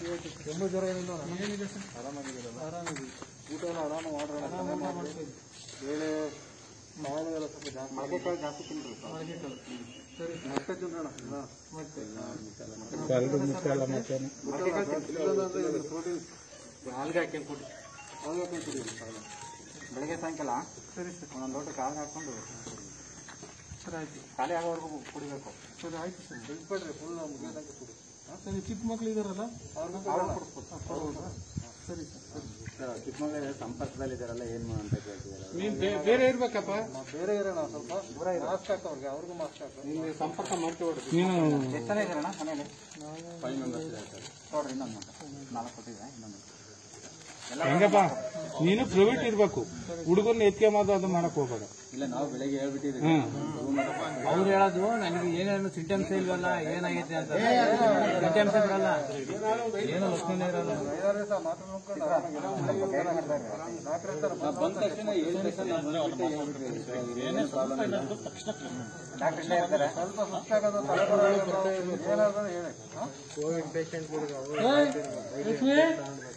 ಕೆಮ್ಮು ಜ್ವರ ಏನಿಲ್ಲ ಏನಿದೆ ಸರ್ ಆರಾಮಾಗಿದ್ದೀರಲ್ಲ ಆರಾಮಿದ್ದೀವಿ ಊಟ ಎಲ್ಲ ಆರಾಮ ಮಾಡೋಣ ಬೇಳೆ ಮಾವು ಎಲ್ಲ ಸ್ವಲ್ಪ ಜಾಸ್ತಿ ಮಳೆಕಾಳು ಜಾಸ್ತಿ ತಿನ್ರಿ ಮಳೆಕಾಳು ಸರಿ ಮತ್ತೆ ತಿನ್ನೋಣ ಹಾಂ ಮತ್ತೆ ಪ್ರೋಟೀನ್ ಹಾಲ್ಗೆ ಹಾಕಿ ಕೊಡಿ ಹಾಲ್ಗೆ ಹಾಕಿ ಕೊಡಿ ಬೆಳಗ್ಗೆ ಸಾಯಂಕಾಲ ಸರಿ ಸರ್ ಒಂದೊಂದು ಲೋಟ ಕಾಳು ಹಾಕೊಂಡು ಸರಿ ಆಯ್ತು ಖಾಲಿ ಆಗೋವರೆಗೂ ಕುಡಿಬೇಕು ಸರಿ ಆಯ್ತು ಸರ್ ಬೆಳ್ಸ್ಬೇಡ್ರಿ ಫುಲ್ ಮುಗಿಯೋದಂಗೆ ಕೊಡಿ ಸರಿ ಚಿಕ್ಕ ಮಕ್ಳು ಇದಾರಲ್ಲ ಅವ್ರಿಗೂ ಕೊಡ್ಬೋದಾ ಸರಿ ಸರ್ ಸರಿ ಚಿಕ್ಕಮಗಳೂರು ಸಂಪರ್ಕದಲ್ಲಿ ಇದಾರಲ್ಲ ಏನು ಅಂತ ಕೇಳ್ತಿದ್ದಾರೆ ನೀನ್ ಬೇರೆ ಇರ್ಬೇಕಪ್ಪ ಬೇರೆ ಇರೋಣ ಸ್ವಲ್ಪ ದೂರ ಮಾಸ್ಕ್ ಹಾಕ ಅವ್ರಿಗೆ ಅವ್ರಿಗೂ ಮಾಸ್ಕ್ ಹಾಕ ನಿಮ್ಗೆ ಸಂಪರ್ಕ ಮಾಡ್ಕೊಡ್ರಿ ನೀನು ಎಷ್ಟು ಜನ ಇದ್ದಾರಣ್ಣ ಮನೇಲಿ ಫೈವ್ ಮೆಂಬರ್ಸ್ ಇದ್ದಾರೆ ನೋಡ್ರಿ ಇನ್ನೊಂದು ನಾಲ್ಕು ಕೊಟ್ಟಿದೆ ಇನ್ನೊಂದು ಹೆಂಗಪ್ಪ ನೀನು ಪ್ರೈವೇಟ್ ಇರ್ಬೇಕು ಹುಡುಗರ್ನ ಎತ್ಕೊಂಬದು ಅದು ಮಾಡಕ್ ಹೋಗ್ಬೇಡ ಇಲ್ಲ ನಾವು ಬೆಳಗ್ಗೆ ಹೇಳ್ಬಿಟ್ಟಿದ್ದೀವಿ ಅವ್ರು ಹೇಳೋದು ನನಗೆ ಏನೇನು ಸಿಂಟಮ್ಸ್ ಇಲ್ವಲ್ಲ ಏನಾಗೈತೆ ಅಂತ ಸಿಂಟಮ್ಸ್ ಬರಲ್ಲ ಏನು ಲಕ್ಷಣ ಇರಲ್ಲ ಐದಾರು ದಿವಸ ಮಾತ್ರ ನೋಡ್ಕೊಂಡು ಆರಾಮಾಗಿ ಡಾಕ್ಟರ್ ಇರ್ತಾರೆ ಬಂದ ತಕ್ಷಣ ಹೇಳಿದ ತಕ್ಷಣ ನಾನು ಬಂದ್ಬಿಟ್ಟು ಹೇಳ್ಬಿಟ್ರಿ ಏನೇ ಪ್ರಾಬ್ಲಮ್ ಇಲ್ಲ ಡಾಕ್ಟರ್ ಇಲ್ಲೇ ಇರ್ತಾರೆ ಸ್ವಲ್ಪ ಸುಸ್ತಾಗೋದು ತಲೆಬರೋದು ಏನಾದ್ರು ಹೇಳಿ ಕೋವಿಡ್ ಪೇಷಂಟ್